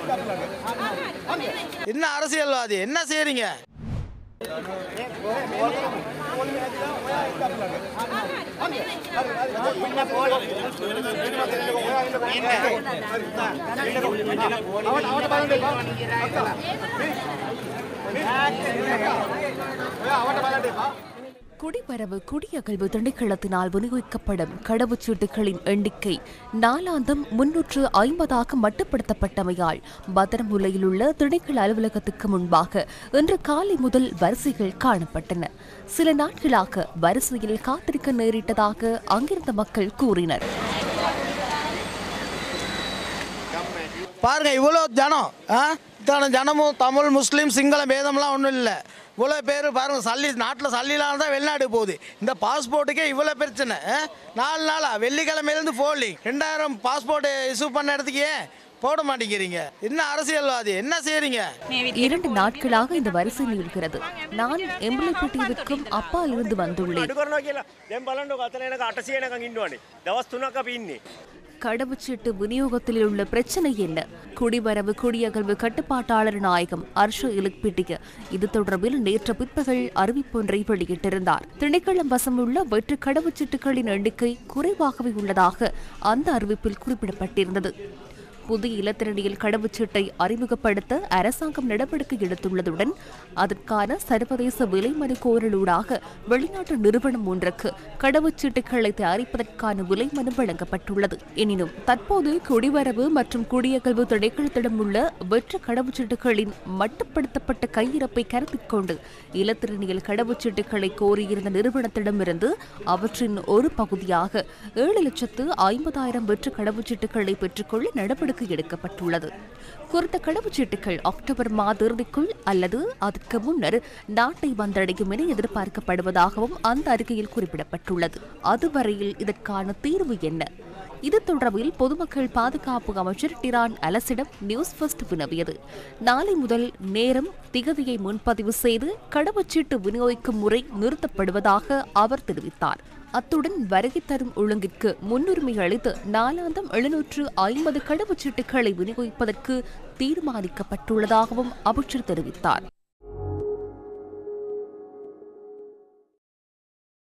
என்ன அரசியல்வாதி என்ன செய்றீங்க குடிவரவு குடியகழ்வு திணைக்களத்தினால் விநியோகிக்கப்படும் கடவுச்சீட்டுகளின் எண்ணிக்கை நாளாந்தம் முன்னூற்று ஐம்பதாக மட்டுப்படுத்தப்பட்டமையால் பத்திரமுல்லையில் உள்ள திணைக்கள அலுவலகத்துக்கு முன்பாக இன்று காலை முதல் வரிசைகள் காணப்பட்டன சில நாட்களாக வரிசையில் காத்திருக்க நேரிட்டதாக அங்கிருந்த மக்கள் கூறினர் பாருங்க இவ்வளோ ஜனம் ஆ இத்தனை ஜனமும் தமிழ் முஸ்லீம் சிங்களம் பேதம்லாம் ஒன்றும் இல்லை இவ்வளோ பேர் பாருங்க சல்லி நாட்டில் சல்லிலாம் தான் வெளிநாடு போகுது இந்த பாஸ்போர்ட்டுக்கே இவ்வளோ பிரச்சனை ஆ? நாலு நாளா வெள்ளிக்கிழமையிலேருந்து போலிங் ரெண்டாயிரம் பாஸ்போர்ட் இஷ்யூ பண்ண இடத்துக்கு ஏன் போட மாட்டேங்கிறீங்க என்ன அரசியல்வாதி என்ன செய்றீங்க இரண்டு நாட்களாக இந்த வரிசை நீள்கிறது நான் எம்பளைப்பட்டியவிற்கும் அப்பால் இருந்து வந்துள்ளேன் අඩු කරනවා කියලා දැන් බලන්නකො අතන එනක 800 එනකන් ඉන්නවනේ. දවස් 3ක් අපි ඉන්නේ. கடவுச்சீட்டு விநியோகத்தில் உள்ள பிரச்சனை என்ன குடிவரவு குடியகழ்வு கட்டுப்பாட்டாளர் நாயகம் அர்ஷ இலுக்பிட்டிய இது தொடர்பில் நேற்று பிற்பகல் அறிவிப்பொன்றை வெளியிட்டிருந்தார் திணைக்களம் வசமுள்ள வெற்று கடவுச்சீட்டுகளின் எண்ணிக்கை குறைவாகவே உள்ளதாக அந்த அறிவிப்பில் குறிப்பிடப்பட்டிருந்தது புதிய இலத்திரனியல் கடவுச்சீட்டை அறிமுகப்படுத்த அரசாங்கம் நடவடிக்கை எடுத்துள்ளதுடன் அதற்கான சர்வதேச விலை மனு கோரலூடாக வெளிநாட்டு நிறுவனம் ஒன்றுக்கு கடவுச்சீட்டுகளை தயாரிப்பதற்கான விலை மனு வழங்கப்பட்டுள்ளது எனினும் தற்போது குடிவரவு மற்றும் குடியகழ்வு திணைக்களத்திடம் உள்ள வெற்று கடவுச்சீட்டுகளின் மட்டுப்படுத்தப்பட்ட கையிருப்பை கருத்தில் கொண்டு இலத்திரனியல் கடவுச்சீட்டுகளை கோரியிருந்த நிறுவனத்திடமிருந்து அவற்றின் ஒரு பகுதியாக ஏழு லட்சத்து ஐம்பதாயிரம் வெற்று கடவுச்சீட்டுகளை பெற்றுக்கொள்ள நடவடிக்கை எடுக்கப்பட்டுள்ளது குறித்த கடவுச்சீட்டுகள் அக்டோபர் மாத இறுதிக்குள் அல்லது அதற்கு முன்னர் நாட்டை வந்தடையும் என எதிர்பார்க்கப்படுவதாகவும் அந்த அறிக்கையில் குறிப்பிடப்பட்டுள்ளது அதுவரையில் இதற்கான தீர்வு என்ன இது தொடர்பில் பொதுமக்கள் பாதுகாப்பு அமைச்சர் டிரான் அலசிடம் நியூஸ் ஃபர்ஸ்ட் வினவியது நாளை முதல் நேரம் திகதியை முன்பதிவு செய்து கடவுச்சீட்டு விநியோகிக்கும் முறை நிறுத்தப்படுவதாக அவர் தெரிவித்தார் அத்துடன் வருகை தரும் ஒழுங்கிற்கு முன்னுரிமை அளித்து நாளாந்தம் எழுநூற்று ஐம்பது கடவுச்சீட்டுகளை விநியோகிப்பதற்கு தீர்மானிக்கப்பட்டுள்ளதாகவும் அமைச்சர் தெரிவித்தார்